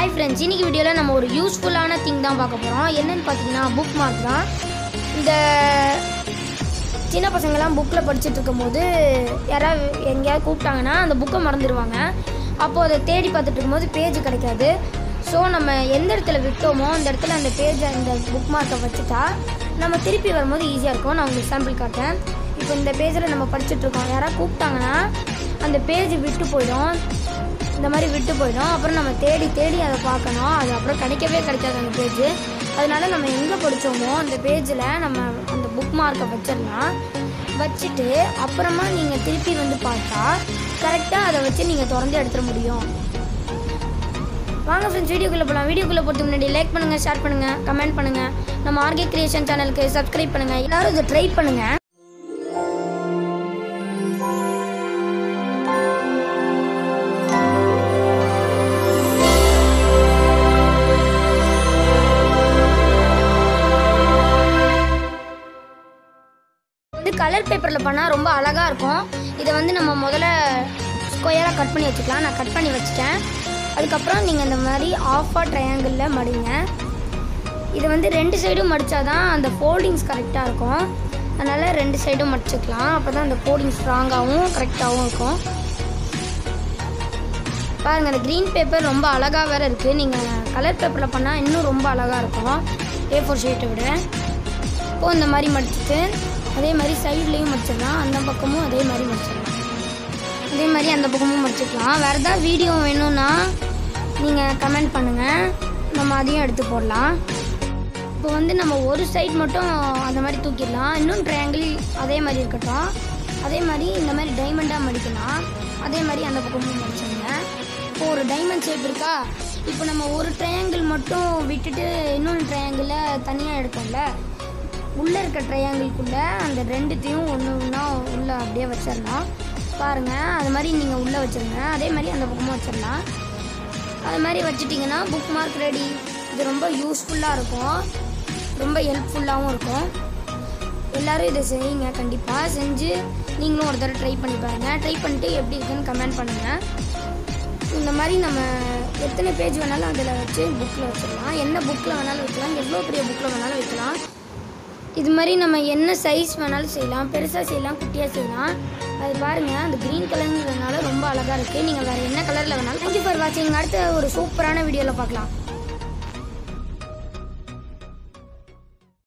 hi friends இன்னைக்கு வீடியோவில் நம்ம ஒரு யூஸ்ஃபுல்லான திங் தான் பார்க்க போகிறோம் என்னன்னு பார்த்தீங்கன்னா புக் மார்க் தான் இந்த சின்ன பசங்கள்லாம் புக்கில் படிச்சுட்டு இருக்கும்போது யாராவது எங்கேயாவது கூப்பிட்டாங்கன்னா அந்த புக்கை மறந்துடுவாங்க அப்போது அதை தேடி பார்த்துட்டு இருக்கும்போது பேஜ் கிடைக்காது ஸோ நம்ம எந்த இடத்துல விட்டோமோ அந்த இடத்துல அந்த பேஜை இந்த புக் மார்க்கை வச்சுட்டா நம்ம திருப்பி வரும்போது ஈஸியாக இருக்கும் நான் உங்களுக்கு சாம்பிள் காட்டேன் இப்போ இந்த பேஜில் நம்ம படிச்சுட்டு இருக்கோம் யாராவது கூப்பிட்டாங்கன்னா அந்த பேஜ் விட்டு போயிடும் இந்த மாதிரி விட்டு போயிடும் அப்புறம் நம்ம தேடி தேடி அதை பார்க்கணும் அது அப்புறம் கிடைக்கவே கிடைக்காது அந்த பேஜ் அதனால நம்ம எங்கே படித்தோமோ அந்த பேஜில் நம்ம அந்த புக் மார்க்கை வச்சிடலாம் வச்சுட்டு அப்புறமா நீங்கள் திருப்பி வந்து பார்த்தா கரெக்டாக அதை வச்சு நீங்கள் திறந்து எடுத்துட முடியும் வாங்க ஃப்ரெண்ட்ஸ் வீடியோக்குள்ளே போகலாம் வீடியோக்குள்ளே போகிறதுக்கு முன்னாடி லைக் பண்ணுங்கள் ஷேர் பண்ணுங்கள் கமெண்ட் பண்ணுங்கள் நம்ம ஆர்கே கிரியேஷன் சேனலுக்கு சப்ஸ்கிரைப் பண்ணுங்கள் எல்லாரும் இதை ட்ரை பண்ணுங்கள் இது கலர் பேப்பரில் பண்ணால் ரொம்ப அழகாக இருக்கும் இதை வந்து நம்ம முதல்ல ஸ்கொயராக கட் பண்ணி வச்சுக்கலாம் நான் கட் பண்ணி வச்சுட்டேன் அதுக்கப்புறம் நீங்கள் இந்த மாதிரி ஆஃபாக ட்ரையாங்கிளில் மடிங்க இதை வந்து ரெண்டு சைடும் மடித்தாதான் அந்த ஃபோல்டிங்ஸ் கரெக்டாக இருக்கும் அதனால் ரெண்டு சைடும் மடிச்சுக்கலாம் அப்போ தான் அந்த ஃபோல்டிங் ஸ்ட்ராங்காகவும் கரெக்டாகவும் இருக்கும் பாருங்கள் அந்த க்ரீன் பேப்பர் ரொம்ப அழகாக வேறு இருக்குது நீங்கள் கலர் பேப்பரில் பண்ணால் இன்னும் ரொம்ப அழகாக இருக்கும் ஏ ஃபோர் ஷீட்டை விட இப்போது இந்த மாதிரி மடிச்சுட்டு அதே மாதிரி சைட்லேயும் மடிச்சிடலாம் அந்த பக்கமும் அதே மாதிரி மடிச்சிடலாம் அதே மாதிரி அந்த பக்கமும் மடிச்சுக்கலாம் வேறு ஏதாவது வீடியோ வேணும்னா நீங்கள் கமெண்ட் பண்ணுங்கள் நம்ம அதையும் எடுத்து போடலாம் இப்போ வந்து நம்ம ஒரு சைடு மட்டும் அந்த மாதிரி தூக்கிடலாம் இன்னும் ட்ரையாங்கிள் அதே மாதிரி இருக்கட்டும் அதே மாதிரி இந்த மாதிரி டைமண்டாக மடிக்கலாம் அதே மாதிரி அந்த பக்கமும் மடிச்சிடுங்க இப்போ ஒரு டைமண்ட் ஷேப் இருக்கா இப்போ நம்ம ஒரு ட்ரையாங்கிள் மட்டும் விட்டுட்டு இன்னொன்று ட்ரையாங்கிளில் தனியாக எடுத்தோம்ல உள்ளே இருக்க ட்ரையாங்கிள்குள்ளே அந்த ரெண்டுத்தையும் ஒன்று ஒன்றா உள்ளே அப்படியே வச்சிடலாம் பாருங்கள் அது மாதிரி நீங்கள் உள்ளே வச்சிருங்க அதே மாதிரி அந்த பக்கமும் வச்சிடலாம் அது மாதிரி வச்சிட்டிங்கன்னா புக் மார்க் ரெடி இது ரொம்ப யூஸ்ஃபுல்லாக இருக்கும் ரொம்ப ஹெல்ப்ஃபுல்லாகவும் இருக்கும் எல்லாரும் இதை செய்யுங்க கண்டிப்பாக செஞ்சு நீங்களும் ஒரு தடவை ட்ரை பண்ணி பாருங்கள் ட்ரை பண்ணிட்டு எப்படி இருக்குன்னு கமெண்ட் பண்ணுங்கள் இந்த மாதிரி நம்ம எத்தனை பேஜ் வேணாலும் அதில் வச்சு புக்கில் வச்சிடலாம் என்ன புக்கில் வேணாலும் வைக்கலாம் எவ்வளோ பெரிய புக்கில் வேணாலும் வைக்கலாம் இது மாதிரி நம்ம என்ன சைஸ் வேணாலும் செய்யலாம் பெருசாக செய்யலாம் குட்டியாக செய்யலாம் அது பாருங்கள் அந்த க்ரீன் கலருங்கிறதுனால ரொம்ப அழகாக இருக்குது நீங்கள் வேறு என்ன கலரில் வேணாலும் தேங்க்யூ ஃபார் வாட்சிங் அடுத்த ஒரு சூப்பரான வீடியோவில் பார்க்கலாம்